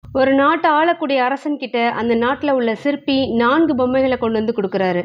ஒரு நாட்டை ஆளக்கூடிய அரசன் கிட்ட அந்த நாட்டில் உள்ள சிற்பி நான்கு பொம்மைகளை கொண்டு வந்து கொடுக்குறாரு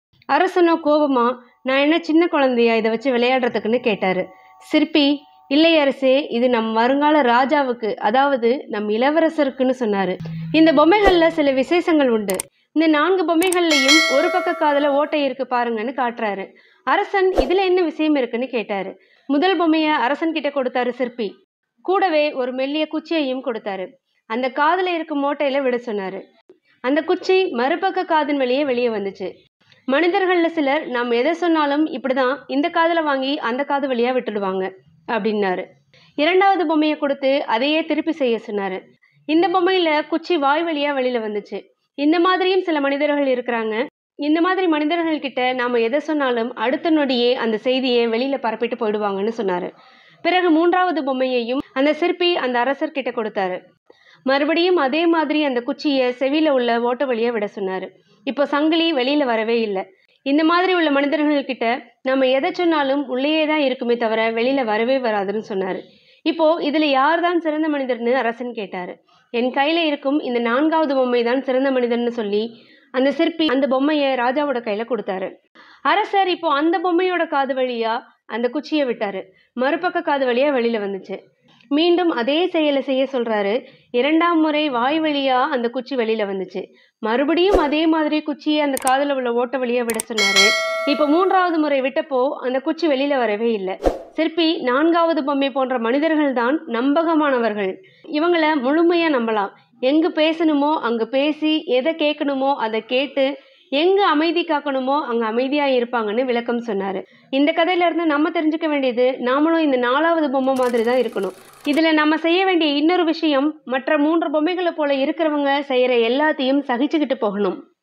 அரசனோ கோபமா நான் என்ன சின்ன குழந்தையா இதை வச்சு விளையாடுறதுக்குன்னு கேட்டாரு சிற்பி இல்லை அரசே இது நம் வருங்கால ராஜாவுக்கு அதாவது நம் இளவரசருக்குன்னு சொன்னாரு இந்த பொம்மைகள்ல சில விசேஷங்கள் உண்டு இந்த நான்கு பொம்மைகள்லையும் ஒரு பக்க காதுல ஓட்டை இருக்கு பாருங்கன்னு காட்டுறாரு அரசன் இதுல என்ன விஷயம் இருக்குன்னு கேட்டாரு முதல் பொம்மையை அரசன் கிட்ட கொடுத்தாரு சிற்பி கூடவே ஒரு மெல்லிய குச்சியையும் கொடுத்தாரு அந்த காதுல இருக்கும் ஓட்டையில விட சொன்னாரு அந்த குச்சி மறுபக்க காதின் வழியே வெளியே வந்துச்சு மனிதர்கள்ல சிலர் நாம் எதை சொன்னாலும் இப்படிதான் இந்த காதுல வாங்கி அந்த காது வழியா விட்டுடுவாங்க அப்படின்னாரு இரண்டாவது பொம்மையை கொடுத்து அதையே திருப்பி செய்ய சொன்னாரு இந்த பொம்மையில குச்சி வாய் வழியா வெளியில வந்துச்சு இந்த மாதிரியும் சில மனிதர்கள் இருக்கிறாங்க இந்த மாதிரி மனிதர்கள் கிட்ட நாம எதை சொன்னாலும் அடுத்த நொடியே அந்த செய்தியை வெளியில பரப்பிட்டு போயிடுவாங்கன்னு சொன்னாரு பிறகு மூன்றாவது பொம்மையையும் அந்த சிற்பி அந்த அரசர்கிட்ட கொடுத்தாரு மறுபடியும் அதே மாதிரி அந்த குச்சியை செவியில உள்ள ஓட்ட வழியா விட சொன்னாரு இப்போ சங்கிலி வெளியில வரவே இல்லை இந்த மாதிரி உள்ள மனிதர்கள் கிட்ட நம்ம எதை சொன்னாலும் உள்ளேயே தான் இருக்குமே தவிர வெளியில வரவே வராதுன்னு சொன்னாரு இப்போ இதுல யார் தான் சிறந்த மனிதர்னு அரசன் கேட்டாரு என் கையில இருக்கும் இந்த நான்காவது பொம்மை தான் சிறந்த மனிதர்னு சொல்லி அந்த சிற்பி அந்த பொம்மையை ராஜாவோட கையில கொடுத்தாரு அரசர் இப்போ அந்த பொம்மையோட காது வழியா அந்த குச்சியை விட்டாரு மறுபக்க காது வழியா வெளியில வந்துச்சு மீண்டும் அதே செயலை செய்ய சொல்றாரு இரண்டாம் முறை வாய் வழியா அந்த குச்சி வெளியில வந்துச்சு மறுபடியும் அதே மாதிரி குச்சியை அந்த காதுல உள்ள ஓட்ட வழியா விட சொன்னாரு இப்போ மூன்றாவது முறை விட்டப்போ அந்த குச்சி வெளியில வரவே இல்லை சிற்பி நான்காவது பொம்மை போன்ற மனிதர்கள் தான் நம்பகமானவர்கள் இவங்களை முழுமையா நம்பலாம் எங்கு பேசணுமோ அங்கு பேசி எதை கேட்கணுமோ அதை கேட்டு எங்க அமைதி காக்கணுமோ அங்க அமைதியா இருப்பாங்கன்னு விளக்கம் சொன்னாரு இந்த கதையில இருந்து நம்ம தெரிஞ்சுக்க வேண்டியது நாமளும் இந்த நாலாவது பொம்மை மாதிரி தான் இருக்கணும் இதுல நம்ம செய்ய வேண்டிய இன்னொரு விஷயம் மற்ற மூன்று பொம்மைகளை போல இருக்கிறவங்க செய்யற எல்லாத்தையும் சகிச்சுக்கிட்டு போகணும்